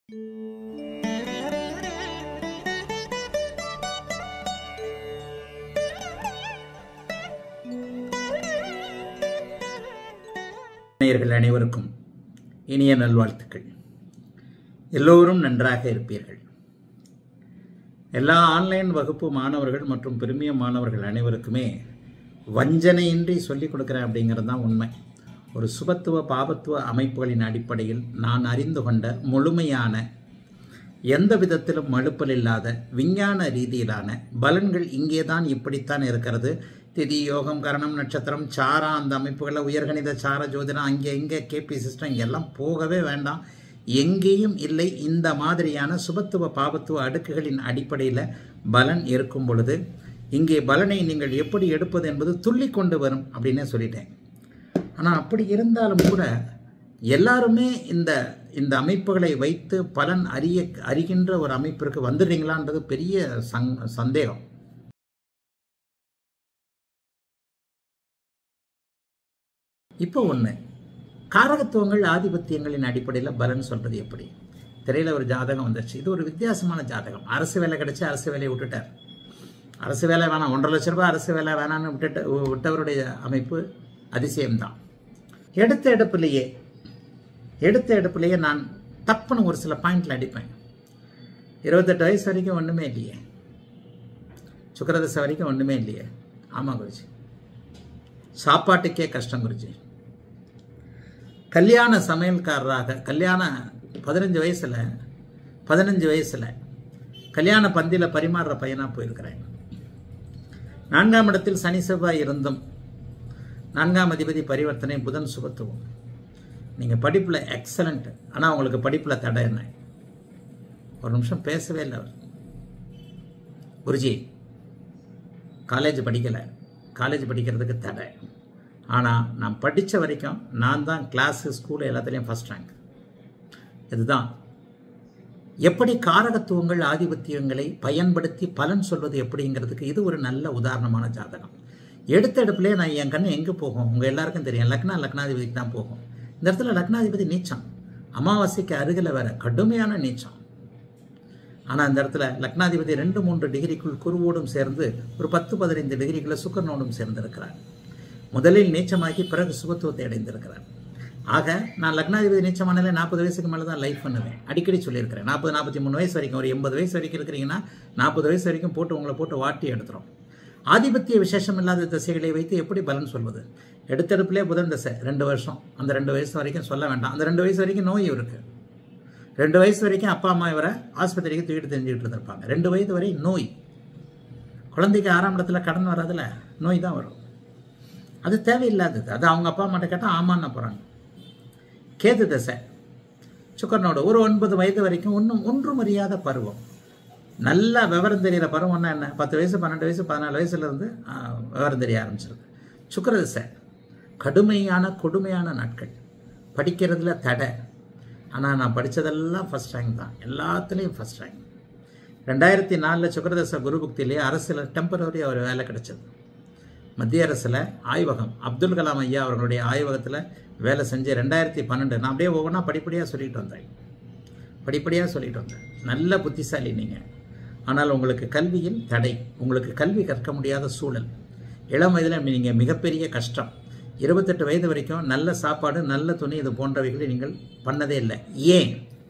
நேயர்கள் அனைவருக்கும் இனிய நல்வாழ்த்துக்கள் எல்லோரும் நன்றாக இருப்பீர்கள் எல்லா ஆன்லைன் வகுப்பு மாணவர்கள் மற்றும் பிரிமியம் மாணவர்கள் அனைவருக்குமே வஞ்சனையின்றி சொல்லிக் கொடுக்குறேன் அப்படிங்கிறது தான் உண்மை ஒரு சுபத்துவ பாபத்துவ அமைப்புகளின் அடிப்படையில் நான் அறிந்து கொண்ட முழுமையான எந்த விதத்திலும் மழுப்பல் இல்லாத விஞ்ஞான ரீதியிலான பலன்கள் இங்கே தான் இப்படித்தான் இருக்கிறது திதி யோகம் கரணம் நட்சத்திரம் சாரா அந்த அமைப்புகளை உயர்கணித சார ஜோதிடம் அங்கே இங்கே கேபி சிஸ்டம் இங்கெல்லாம் போகவே வேண்டாம் எங்கேயும் இல்லை இந்த மாதிரியான சுபத்துவ பாபத்துவ அடுக்குகளின் அடிப்படையில் பலன் இருக்கும் பொழுது இங்கே பலனை நீங்கள் எப்படி எடுப்பது என்பது துள்ளி கொண்டு வரும் அப்படின்னே சொல்லிட்டேன் ஆனால் அப்படி இருந்தாலும் கூட எல்லாருமே இந்த இந்த அமைப்புகளை வைத்து பலன் அறிய அறிகின்ற ஒரு அமைப்பிற்கு வந்துடுறீங்களான்றது பெரிய சங் சந்தேகம் இப்போ ஒன்று காரகத்துவங்கள் ஆதிபத்தியங்களின் அடிப்படையில் பலன் சொல்கிறது எப்படி திரையில் ஒரு ஜாதகம் வந்துச்சு இது ஒரு வித்தியாசமான ஜாதகம் அரசு வேலை கிடைச்சி அரசு வேலையை விட்டுட்டார் அரசு வேலை வேணாம் ஒன்றரை லட்ச ரூபாய் அரசு வேலை வேணான்னு விட்டுட்டு விட்டவருடைய அமைப்பு அதிசயம்தான் எடுத்த எடுப்பிலேயே எடுத்த எடுப்பிலேயே நான் தப்புன்னு ஒரு சில பாயிண்டில் அடிப்பேன் இருபத்தெட்டு வயசு வரைக்கும் ஒன்றுமே இல்லையே சுக்கரதசை வரைக்கும் ஒன்றுமே இல்லையே ஆமாம் குருஜி சாப்பாட்டுக்கே கஷ்டம் குருஜி கல்யாண சமையல்காரராக கல்யாண பதினஞ்சு வயசில் பதினஞ்சு வயசில் கல்யாண பந்தியில் பரிமாறுற பையனாக போயிருக்கிறேன் நான்காம் இடத்தில் சனி செவ்வாய் இருந்தும் நான்காம் அதிபதி பரிவர்த்தனை புதன் சுபத்துவம் நீங்கள் படிப்பில் எக்ஸலண்ட் ஆனால் உங்களுக்கு படிப்பில் தடை என்ன ஒரு நிமிஷம் பேசவே இல்லை அவர் குருஜி காலேஜ் படிக்கலை காலேஜ் படிக்கிறதுக்கு தடை ஆனால் நான் படித்த வரைக்கும் நான் தான் கிளாஸு ஸ்கூலு எல்லாத்துலேயும் ஃபஸ்ட் ரேங்க் இதுதான் எப்படி காரகத்துவங்கள் ஆதிபத்தியங்களை பயன்படுத்தி பலன் சொல்வது எப்படிங்கிறதுக்கு இது ஒரு நல்ல உதாரணமான ஜாதகம் எடுத்த எடுப்புலேயே நான் என் கண்ணு எங்கே போகும் உங்கள் எல்லாருக்கும் தெரியும் லக்னா லக்னாதிபதிக்கு தான் போகும் இந்த இடத்துல லக்னாதிபதி நீச்சம் அமாவாசைக்கு அருகில் வேற கடுமையான நீச்சம் ஆனால் அந்த இடத்துல லக்னாதிபதி ரெண்டு மூன்று டிகிரிக்குள் குருவோடும் சேர்ந்து ஒரு பத்து பதினைந்து டிகிரிக்குள்ள சுக்கரனோடும் சேர்ந்திருக்கிறார் முதலில் நீச்சமாகி பிறகு சுகத்துவத்தை அடைந்திருக்கிறார் ஆக நான் லக்னாதிபதி நீச்சமானாலே நாற்பது வயசுக்கு மேலே தான் லைஃப் பண்ணுவேன் அடிக்கடி சொல்லியிருக்கிறேன் நாற்பது நாற்பத்தி மூணு வயசு வரைக்கும் ஒரு எண்பது வயசு வரைக்கும் இருக்கிறீங்கன்னா நாற்பது வயசு வரைக்கும் போட்டு உங்களை போட்டு வாட்டி எடுத்துரும் ஆதிபத்திய விசேஷம் இல்லாத திசைகளை வைத்து எப்படி பலன் சொல்வது எடுத்தெடுப்பிலே புதன் திசை ரெண்டு வருஷம் அந்த ரெண்டு வயசு வரைக்கும் சொல்ல வேண்டாம் அந்த ரெண்டு வயசு வரைக்கும் நோய் இருக்கு ரெண்டு வயசு வரைக்கும் அப்பா அம்மா இவரை ஆஸ்பத்திரிக்கு தூக்கிட்டு தெரிஞ்சுக்கிட்டு இருந்திருப்பாங்க ரெண்டு வயது வரை நோய் குழந்தைக்கு ஆறாம் இடத்துல கடன் வராதுல நோய் தான் வரும் அது தேவையில்லாதது அது அவங்க அப்பா அம்மாட்ட கேட்டால் ஆமான்னு போகிறாங்க கேது தசை சுக்கரனோட ஒரு ஒன்பது வயது வரைக்கும் ஒன்றும் ஒன்றும் அறியாத பருவம் நல்லா விவரம் தெரிகிற பருவம்னா என்ன பத்து வயசு பன்னெண்டு வயசு பதினாலு வயசுலேருந்து விவரம் தெரிய ஆரம்பிச்சிருது சுக்கர தசை கடுமையான கொடுமையான நாட்கள் படிக்கிறதுல தடை ஆனால் நான் படித்ததெல்லாம் ஃபஸ்ட் ரேங்க் தான் எல்லாத்துலேயும் ஃபஸ்ட் ரேங்க் ரெண்டாயிரத்தி நாலில் சுக்கரதச குருபுக்தியிலே அரசில் டெம்பரரி அவர் வேலை கிடைச்சது மத்திய அரசில் ஆய்வகம் அப்துல் கலாம் ஐயா அவர்களுடைய ஆய்வகத்தில் வேலை செஞ்சு ரெண்டாயிரத்தி பன்னெண்டு நான் அப்படியே ஒவ்வொன்றா படிப்படியாக சொல்லிட்டு வந்தேன் படிப்படியாக சொல்லிட்டு வந்தேன் நல்ல புத்திசாலி நீங்கள் ஆனால் உங்களுக்கு கல்வியில் தடை உங்களுக்கு கல்வி கற்க முடியாத சூழல் இளம் வயதில் நீங்கள் மிகப்பெரிய கஷ்டம் இருபத்தெட்டு வயது வரைக்கும் நல்ல சாப்பாடு நல்ல துணி இது போன்றவைகளை நீங்கள் பண்ணதே இல்லை ஏன்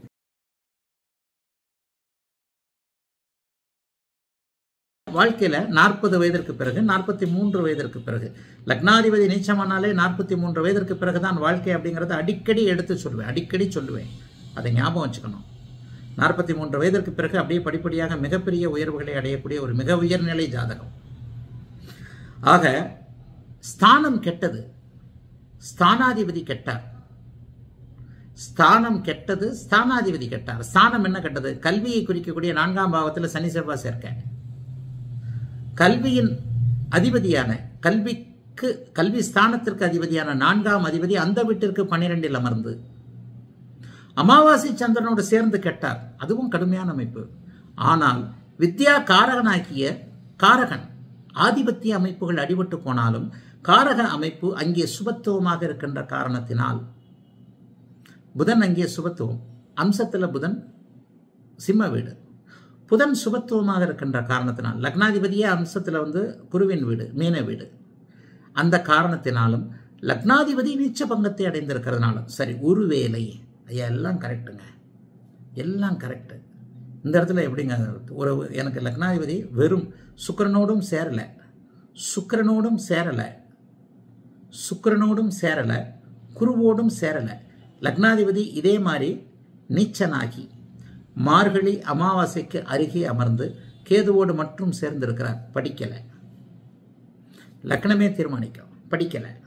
வாழ்க்கையில் நாற்பது வயதிற்கு பிறகு நாற்பத்தி மூன்று வயதிற்கு பிறகு லக்னாதிபதி நீச்சமானாலே நாற்பத்தி மூன்று வயதிற்கு பிறகு தான் வாழ்க்கை அப்படிங்கிறத அடிக்கடி எடுத்து சொல்லுவேன் அடிக்கடி சொல்லுவேன் அதை ஞாபகம் வச்சுக்கணும் நாற்பத்தி மூன்று வயதிற்கு பிறகு அப்படியே படிப்படியாக மிகப்பெரிய உயர்வுகளை அடையக்கூடிய ஒரு மிக உயர்நிலை ஜாதகம் ஆக ஸ்தானம் கெட்டது ஸ்தானாதிபதி கெட்டார் ஸ்தானம் கெட்டது ஸ்தானாதிபதி கெட்டார் ஸ்தானம் என்ன கெட்டது கல்வியை குறிக்கக்கூடிய நான்காம் பாவத்தில் சனி செவ்வாய் சேர்க்க கல்வியின் அதிபதியான கல்விக்கு கல்வி ஸ்தானத்திற்கு அதிபதியான நான்காம் அதிபதி அந்த வீட்டிற்கு பன்னிரெண்டில் அமர்ந்து அமாவாசை சந்திரனோடு சேர்ந்து கெட்டார் அதுவும் கடுமையான அமைப்பு ஆனால் வித்யா காரகனாக்கிய காரகன் ஆதிபத்திய அமைப்புகள் அடிபட்டு போனாலும் காரக அமைப்பு அங்கே சுபத்துவமாக இருக்கின்ற காரணத்தினால் புதன் அங்கே சுபத்துவம் அம்சத்தில் புதன் சிம்ம வீடு புதன் சுபத்துவமாக இருக்கின்ற காரணத்தினால் லக்னாதிபதியே அம்சத்தில் வந்து குருவின் வீடு மீன வீடு அந்த காரணத்தினாலும் லக்னாதிபதி நீச்ச பங்கத்தை அடைந்திருக்கிறதுனாலும் சரி ஒருவேளை ஐயா எல்லாம் கரெக்டுங்க எல்லாம் கரெக்டு இந்த இடத்துல எப்படிங்க ஒரு எனக்கு லக்னாதிபதி வெறும் சுக்கிரனோடும் சேரலை சுக்கிரனோடும் சேரலை சுக்கிரனோடும் சேரலை குருவோடும் சேரலை லக்னாதிபதி இதே மாதிரி நீச்சனாகி மார்கழி அமாவாசைக்கு அருகே அமர்ந்து கேதுவோடு மட்டும் சேர்ந்திருக்கிறார் படிக்கலை லக்னமே தீர்மானிக்கும் படிக்கலை